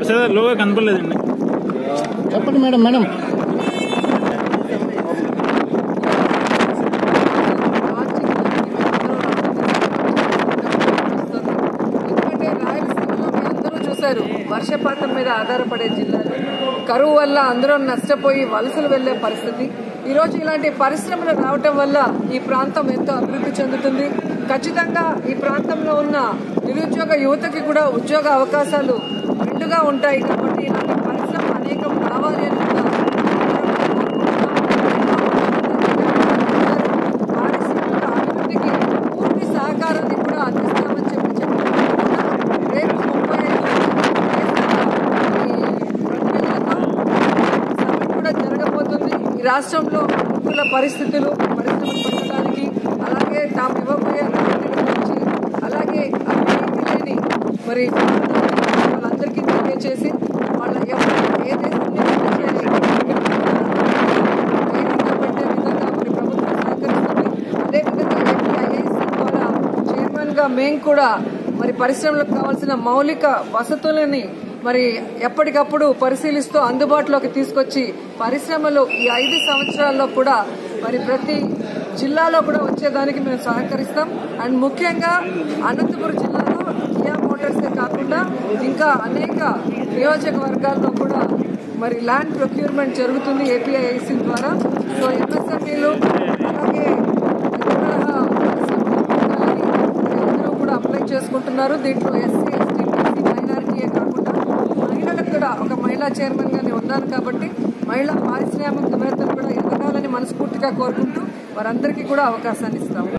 sir లోగా కనపడలేదండి చెప్పండి madam madam ఎందుకంటే రాయలసీమలో మీ అందరూ చూశారు వర్షపాతం మీద ఆధారపడే జిల్లాలు కరువు వల్ల అందరూ నష్టపోయి వలసలు వెళ్లే పరిస్థితి ఈ రోజు ఇలాంటి పరిశ్రమలు రావటం వల్ల ఈ ప్రాంతం ఎంతో అభివృద్ధి చెందుతుంది ఖచ్చితంగా ఈ ప్రాంతంలో ఉన్న నిరుద్యోగ యువతకి కూడా ఉద్యోగ అవకాశాలు మెండుగా ఉంటాయి కాబట్టి ఇలాంటి పరిశ్రమలు అనేకం రావాలి అని కూడా పారిశ్రామిక అభివృద్ధికి పూర్తి సహకారాన్ని కూడా అందిస్తామని చెప్పి చెప్పారు రేపు ముప్పై ఐదు సమ్మిట్ కూడా జరగబోతుంది ఈ రాష్ట్రంలో అనుకూల పరిస్థితులు పరిస్థితులు పెట్టడానికి అలాగే తాము ఇవ్వబోయే అభివృద్ధి గురించి అలాగే అవినీతి లేని మరి వాళ్ళందరికీ తెలియచేసి వాళ్ళ ఎవరు ఏ దేశాన్ని ధైర్యంగా పెట్టే విధంగా మరి ప్రభుత్వం సహకరిస్తుంది అదేవిధంగా ఏపీఐఏసీ ద్వారా చైర్మన్ గా మేము కూడా మరి పరిశ్రమలకు కావాల్సిన మౌలిక వసతులని మరి ఎప్పటికప్పుడు పరిశీలిస్తూ అందుబాటులోకి తీసుకొచ్చి పరిశ్రమలు ఈ ఐదు సంవత్సరాల్లో కూడా మరి ప్రతి జిల్లాలో కూడా వచ్చేదానికి మేము సహకరిస్తాం అండ్ ముఖ్యంగా అనంతపురం జిల్లాలో కియా మోటార్సే కాకుండా ఇంకా అనేక నియోజకవర్గాల్లో కూడా మరి ల్యాండ్ ప్రొక్యూర్మెంట్ జరుగుతుంది ఏపీఐఐసి ద్వారా సో ఎంఎస్ఎంఈలు అలాగే తరహా పరిశ్రమలు అందరూ కూడా అప్లై చేసుకుంటున్నారు దీంట్లో ఎస్సీ ఎస్టీ బీసీ మైనారిటీయే కాకుండా మహిళలకు కూడా ఒక మహిళా చైర్మన్ గానే ఉన్నాను కాబట్టి మహిళా పారిశ్రామికవేత్తలు కూడా ఎదగాలని మనస్ఫూర్తిగా కోరుకుంటూ వారందరికీ కూడా అవకాశాన్ని ఇస్తాము